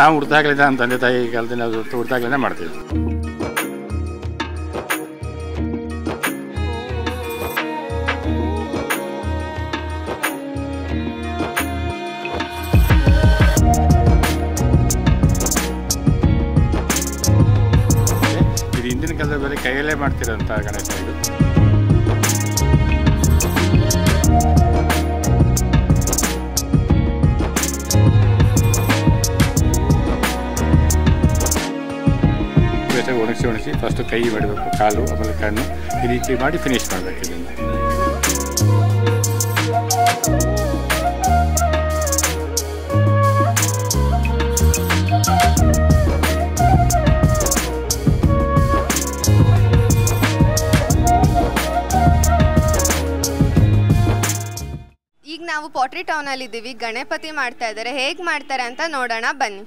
ನಾವು ಹುಡ್ದಾಗ್ಲಿಂದ ನಮ್ಮ ತಂದೆ ತಾಯಿ ಕಾಲದಿಂದ ಹುಡ್ದಾಗ್ಲಿಂದ ಮಾಡ್ತೀವಿ ಇದು ಹಿಂದಿನ ಕಾಲದ ಬೇರೆ ಕೈಯಲ್ಲೇ ಮಾಡ್ತಿರೋಂಥ ಗಣೇಶ ಇದು ಬೇಸಾಗಿ ಒಣಗಿಸಿ ಒಣಗಿಸಿ ಫಸ್ಟು ಕೈ ಮಾಡಬೇಕು ಕಾಲು ಆಮೇಲೆ ಕಣ್ಣು ಈ ರೀತಿ ಮಾಡಿ ಫಿನಿಶ್ ಮಾಡಬೇಕು ಇದನ್ನು ಈಗ ನಾವು ಪಾಟ್ರಿ ಟೌನ್ ಅಲ್ಲಿ ಇದ್ದೀವಿ ಗಣಪತಿ ಮಾಡ್ತಾ ಇದ್ದಾರೆ ಹೇಗ್ ಮಾಡ್ತಾರೆ ಅಂತ ನೋಡೋಣ ಬನ್ನಿ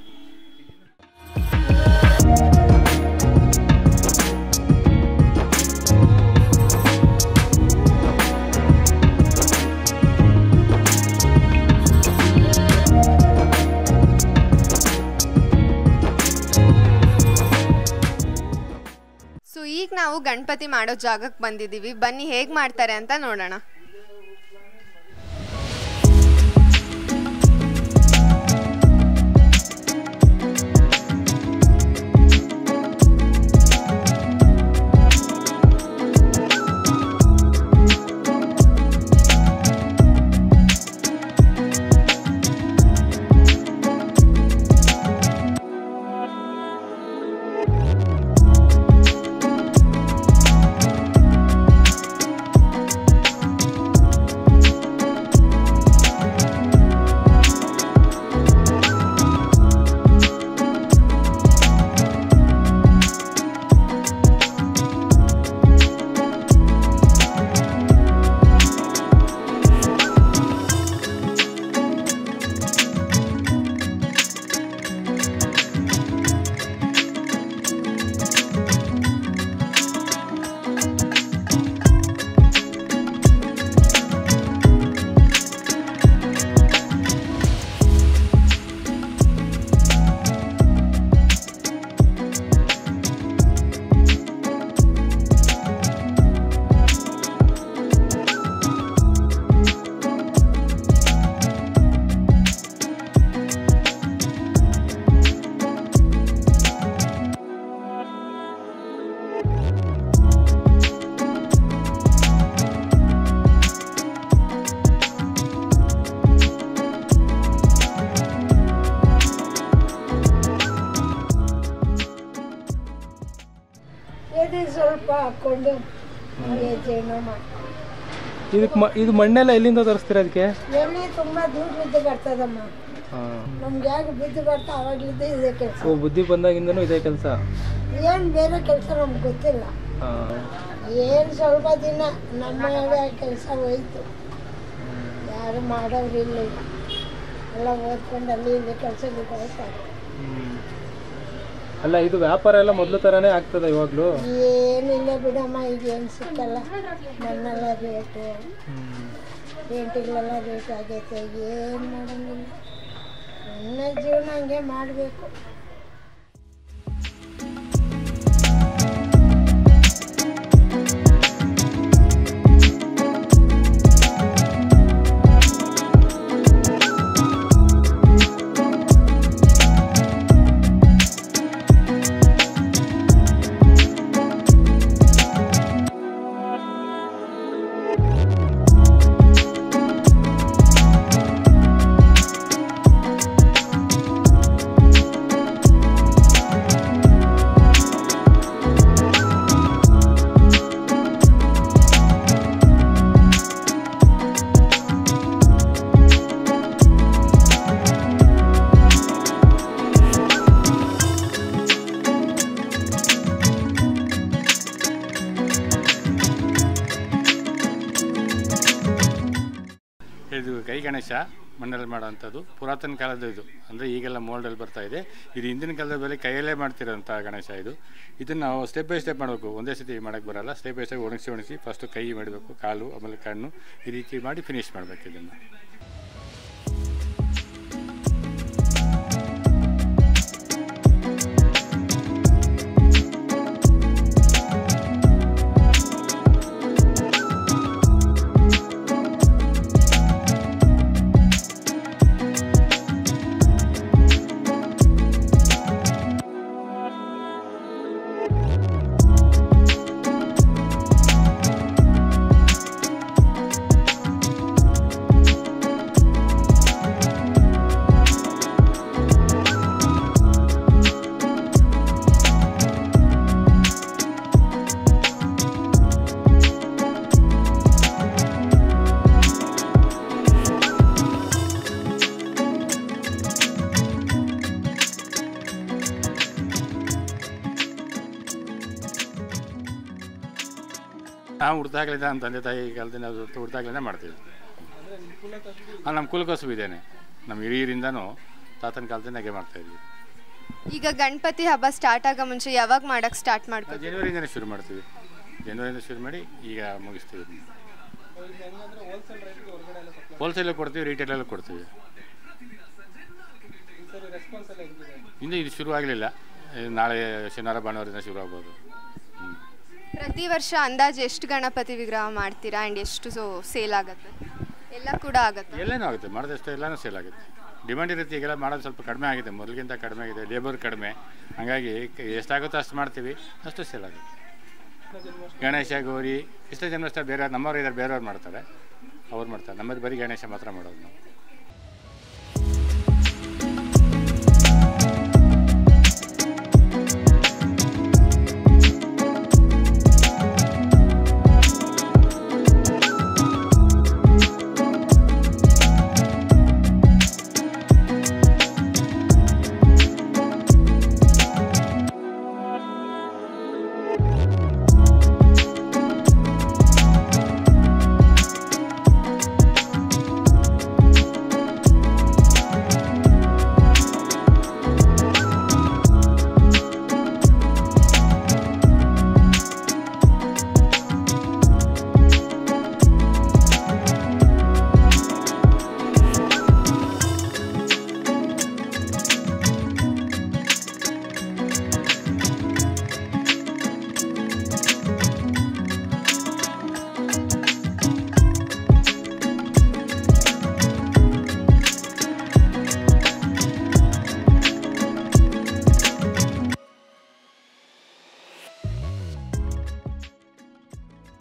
ಸೊ ಈಗ ನಾವು ಗಣಪತಿ ಮಾಡೋ ಜಾಗಕ್ಕೆ ಬಂದಿದ್ದೀವಿ ಬನ್ನಿ ಹೇಗ್ ಮಾಡ್ತಾರೆ ಅಂತ ನೋಡೋಣ ಎದೆ ಸ್ವಲ್ಪ ಹಾಕ್ಕೊಂಡು ಹೆಜ್ಜೆನೋ ಮಾಡಿ ಇದಕ್ಕೆ ಮ ಇದು ಮಣ್ಣೆಲ್ಲ ಎಲ್ಲಿಂದ ತರಿಸ್ತೀರಾ ಅದಕ್ಕೆ ಎಣ್ಣೆ ತುಂಬ ದೂರ ಬಿದ್ದು ಬರ್ತದಮ್ಮ ನಮ್ಗೆ ಯಾಕೆ ಬಿದ್ದು ಬರ್ತಾ ಅವಾಗ್ಲಿದ್ದ ಇದೆ ಕೆಲಸ ಓ ಬುದ್ಧಿ ಬಂದಾಗಿಂದನೂ ಇದೇ ಕೆಲಸ ಏನು ಬೇರೆ ಕೆಲಸ ನಮ್ಗೆ ಗೊತ್ತಿಲ್ಲ ಏನು ಸ್ವಲ್ಪ ದಿನ ನಮ್ಮ ಕೆಲಸ ಹೋಯ್ತು ಯಾರು ಮಾಡೋರಿಲ್ಲ ಈಗ. ಎಲ್ಲ ಓದ್ಕೊಂಡು ಅಲ್ಲಿ ಇಲ್ಲಿ ಕೆಲಸಕ್ಕೆ ಹೋಗ್ತಾರೆ ಅಲ್ಲ ಇದು ವ್ಯಾಪಾರ ಎಲ್ಲ ಮೊದಲು ಥರನೇ ಆಗ್ತದೆ ಇವಾಗಲೂ ಏನಿಲ್ಲ ಬಿಡಮ್ಮ ಈಗ ಏನು ಸಿಕ್ಕಲ್ಲ ಮಣ್ಣೆಲ್ಲ ರೇಟು ಪೇಂಟಿಗಳೆಲ್ಲ ರೇಟ್ ಆಗೈತೆ ಏನು ಮಾಡೋಂಗಿಲ್ಲ ನನ್ನ ಜೀವನ ಹಂಗೆ ಮಾಡಬೇಕು ಇದು ಕೈ ಗಣೇಶ ಮಣ್ಣಲ್ಲಿ ಮಾಡೋವಂಥದ್ದು ಪುರಾತನ ಕಾಲದ ಇದು ಅಂದರೆ ಈಗೆಲ್ಲ ಮೋಲ್ಡಲ್ಲಿ ಬರ್ತಾ ಇದೆ ಇದು ಹಿಂದಿನ ಕಾಲದ ಮೇಲೆ ಕೈಯಲ್ಲೇ ಮಾಡ್ತಿರೋಂಥ ಗಣೇಶ ಇದು ಇದನ್ನು ನಾವು ಸ್ಟೆಪ್ ಬೈ ಸ್ಟೆಪ್ ಮಾಡಬೇಕು ಒಂದೇ ಸತಿ ಮಾಡೋಕ್ಕೆ ಬರಲ್ಲ ಸ್ಟೆಪ್ ಬೈ ಸ್ಟೆಪ್ ಒಣಗಿಸಿ ಒಣಗಿಸಿ ಫಸ್ಟು ಕೈ ಮಾಡಬೇಕು ಕಾಲು ಆಮೇಲೆ ಕಣ್ಣು ಈ ರೀತಿ ಮಾಡಿ ಫಿನಿಶ್ ಮಾಡಬೇಕು ಇದನ್ನು ನಾವು ಹುಡ್ದಾಗಲಿಂದ ನಮ್ಮ ತಂದೆ ತಾಯಿ ಕಾಲದಿಂದ ಹುಡ್ದಾಗಲಿಂದ ಮಾಡ್ತೀವಿ ಹಾಂ ನಮ್ಮ ಕುಲಕಸು ಇದೇನೆ ನಮ್ಮ ಹಿರಿಯರಿಂದನೂ ತಾತನ ಕಾಲದಿಂದ ಹಾಗೆ ಮಾಡ್ತಾಯಿದ್ವಿ ಈಗ ಗಣಪತಿ ಹಬ್ಬ ಸ್ಟಾರ್ಟ್ ಆಗೋ ಮುಂಚೆ ಯಾವಾಗ ಮಾಡಕ್ಕೆ ಸ್ಟಾರ್ಟ್ ಮಾಡ್ಕೊ ಜನವರಿಯಿಂದನೇ ಶುರು ಮಾಡ್ತೀವಿ ಜನವರಿಯಿಂದ ಶುರು ಮಾಡಿ ಈಗ ಮುಗಿಸ್ತೀವಿ ಹೋಲ್ಸೇಲಲ್ಲಿ ಕೊಡ್ತೀವಿ ರಿಟೇಲಲ್ಲೂ ಕೊಡ್ತೀವಿ ಇನ್ನು ಇದು ಶುರು ಆಗಲಿಲ್ಲ ನಾಳೆ ಶನಿವಾರ ಭಾನುವಾರದಿಂದ ಶುರು ಆಗ್ಬೋದು ಹ್ಞೂ ಪ್ರತಿ ವರ್ಷ ಅಂದಾಜು ಎಷ್ಟು ಗಣಪತಿ ವಿಗ್ರಹ ಮಾಡ್ತೀರಾ ಆ್ಯಂಡ್ ಎಷ್ಟು ಸೊ ಸೇಲ್ ಆಗುತ್ತೆ ಎಲ್ಲ ಕೂಡ ಆಗುತ್ತೆ ಎಲ್ಲನೂ ಆಗುತ್ತೆ ಮಾಡಿದಷ್ಟು ಎಲ್ಲನೂ ಸೇಲ್ ಆಗುತ್ತೆ ಡಿಮಾಂಡ್ ಇರುತ್ತೆ ಈಗೆಲ್ಲ ಮಾಡೋದು ಸ್ವಲ್ಪ ಕಡಿಮೆ ಆಗಿದೆ ಮೊದಲಿಗಿಂತ ಕಡಿಮೆ ಆಗಿದೆ ಲೇಬರ್ ಕಡಿಮೆ ಹಾಗಾಗಿ ಕ- ಎಷ್ಟಾಗುತ್ತೋ ಅಷ್ಟು ಮಾಡ್ತೀವಿ ಅಷ್ಟು ಸೇಲ್ ಆಗುತ್ತೆ ಗಣೇಶ ಗೌರಿ ಕೃಷ್ಣ ಜನ್ಮಾಷ್ಟಮಿ ಬೇರೆ ನಮ್ಮವ್ರು ಇದ್ದಾರೆ ಬೇರೆಯವ್ರು ಮಾಡ್ತಾರೆ ಅವ್ರು ಮಾಡ್ತಾರೆ ನಮ್ಮದು ಬರೀ ಗಣೇಶ ಮಾತ್ರ ಮಾಡೋದು ನಾವು